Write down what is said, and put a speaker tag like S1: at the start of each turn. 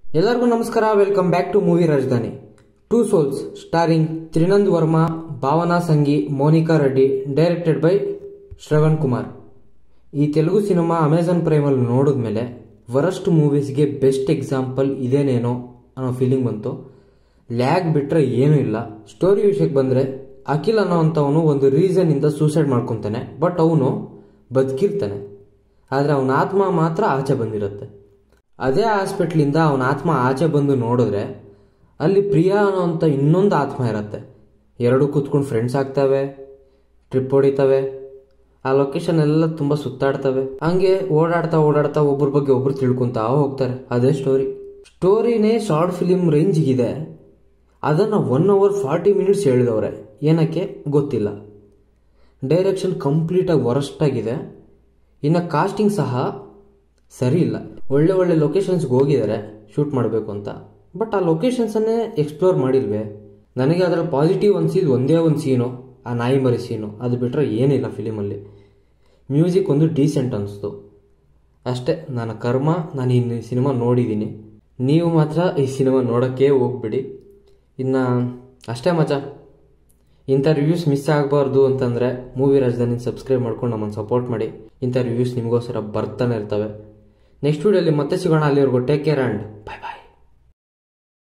S1: ಎಲ್ಲರಿಗೂ ನಮಸ್ಕಾರ welcome back to movie Rajdhani two souls starring Trinand Varma Bhavana Sangi Monika Reddy directed by Shravan Kumar ಈ ತೆಲುಗು ಸಿನಿಮಾ ಅಮೆಝಾನ್ ಪ್ರೈಮಲ್ಲಿ ನೋಡಿದ್ಮೇಲೆ ವರಸ್ಟ್ ಮೂವೀಸ್ಗೆ ಬೆಸ್ಟ್ ಎಕ್ಸಾಂಪಲ್ ಇದೇನೇನೋ ಅನ್ನೋ ಫೀಲಿಂಗ್ ಬಂತು ಲ್ಯಾಗ್ ಬಿಟ್ರೆ ಏನೂ ಇಲ್ಲ ಸ್ಟೋರಿ ವಿಷಯಕ್ಕೆ ಬಂದರೆ ಅಖಿಲ್ ಅನ್ನೋ ಅಂಥವನು ಒಂದು ರೀಸನ್ನಿಂದ ಸೂಸೈಡ್ ಮಾಡ್ಕೊತಾನೆ ಬಟ್ ಅವನು ಬದುಕಿರ್ತಾನೆ ಆದರೆ ಅವನ ಆತ್ಮ ಮಾತ್ರ ಆಚೆ ಬಂದಿರುತ್ತೆ ಅದೇ ಹಾಸ್ಪಿಟ್ಲಿಂದ ಅವನ ಆತ್ಮ ಆಚೆ ಬಂದು ನೋಡಿದ್ರೆ ಅಲ್ಲಿ ಪ್ರಿಯಾ ಅನ್ನೋಂಥ ಇನ್ನೊಂದು ಆತ್ಮ ಇರುತ್ತೆ ಎರಡು ಕೂತ್ಕೊಂಡು ಫ್ರೆಂಡ್ಸ್ ಆಗ್ತವೆ ಟ್ರಿಪ್ ಹೊಡಿತವೆ ಆ ಲೊಕೇಶನ್ ಎಲ್ಲ ತುಂಬ ಸುತ್ತಾಡ್ತವೆ ಹಂಗೆ ಓಡಾಡ್ತಾ ಓಡಾಡ್ತಾ ಒಬ್ಬರ ಬಗ್ಗೆ ಒಬ್ರು ತಿಳ್ಕೊಂತಾ ಹೋಗ್ತಾರೆ ಅದೇ ಸ್ಟೋರಿ ಸ್ಟೋರಿನೇ ಶಾರ್ಟ್ ಫಿಲಿಮ್ ರೇಂಜಿಗಿದೆ ಅದನ್ನು ಒನ್ ಅವರ್ ಫಾರ್ಟಿ ಮಿನಿಟ್ಸ್ ಹೇಳಿದವ್ರೆ ಏನಕ್ಕೆ ಗೊತ್ತಿಲ್ಲ ಡೈರೆಕ್ಷನ್ ಕಂಪ್ಲೀಟಾಗಿ ವರಸ್ಟ್ ಆಗಿದೆ ಇನ್ನು ಕಾಸ್ಟಿಂಗ್ ಸಹ ಸರಿ ಇಲ್ಲ ಒಳ್ಳೆ ಒಳ್ಳೆ ಲೊಕೇಶನ್ಸ್ಗೆ ಹೋಗಿದ್ದಾರೆ ಶೂಟ್ ಮಾಡಬೇಕು ಅಂತ ಬಟ್ ಆ ಲೊಕೇಶನ್ಸನ್ನೇ ಎಕ್ಸ್ಪ್ಲೋರ್ ಮಾಡಿಲ್ವೇ ನನಗೆ ಅದರಲ್ಲಿ ಪಾಸಿಟಿವ್ ಅನಿಸಿದ್ದು ಒಂದೇ ಒಂದು ಸೀನು ಆ ನಾಯಿ ಮರಿ ಸೀನು ಅದು ಬಿಟ್ಟರೆ ಏನಿಲ್ಲ ಫಿಲಿಮಲ್ಲಿ ಮ್ಯೂಸಿಕ್ ಒಂದು ಡೀಸೆಂಟ್ ಅನಿಸ್ತು ಅಷ್ಟೇ ನನ್ನ ಕರ್ಮ ನಾನು ಈ ಸಿನಿಮಾ ನೋಡಿದ್ದೀನಿ ನೀವು ಮಾತ್ರ ಈ ಸಿನಿಮಾ ನೋಡೋಕ್ಕೆ ಹೋಗ್ಬಿಡಿ ಇನ್ನು ಅಷ್ಟೇ ಮಚ ಇಂಥ ರಿವ್ಯೂಸ್ ಮಿಸ್ ಆಗಬಾರ್ದು ಅಂತಂದರೆ ಮೂವಿ ರಾಜಧಾನಿ ಸಬ್ಸ್ಕ್ರೈಬ್ ಮಾಡ್ಕೊಂಡು ನಮ್ಮನ್ನು ಸಪೋರ್ಟ್ ಮಾಡಿ ಇಂಥ ರಿವ್ಯೂಸ್ ನಿಮಗೋಸ್ಕರ ಬರ್ತಾನೆ ಇರ್ತವೆ ನೆಕ್ಸ್ಟ್ ವೀಡಿಯೋಲಿ ಮತ್ತೆ ಸಿಗೋಣ ಅಲ್ಲಿವರೆಗೂ take care and bye bye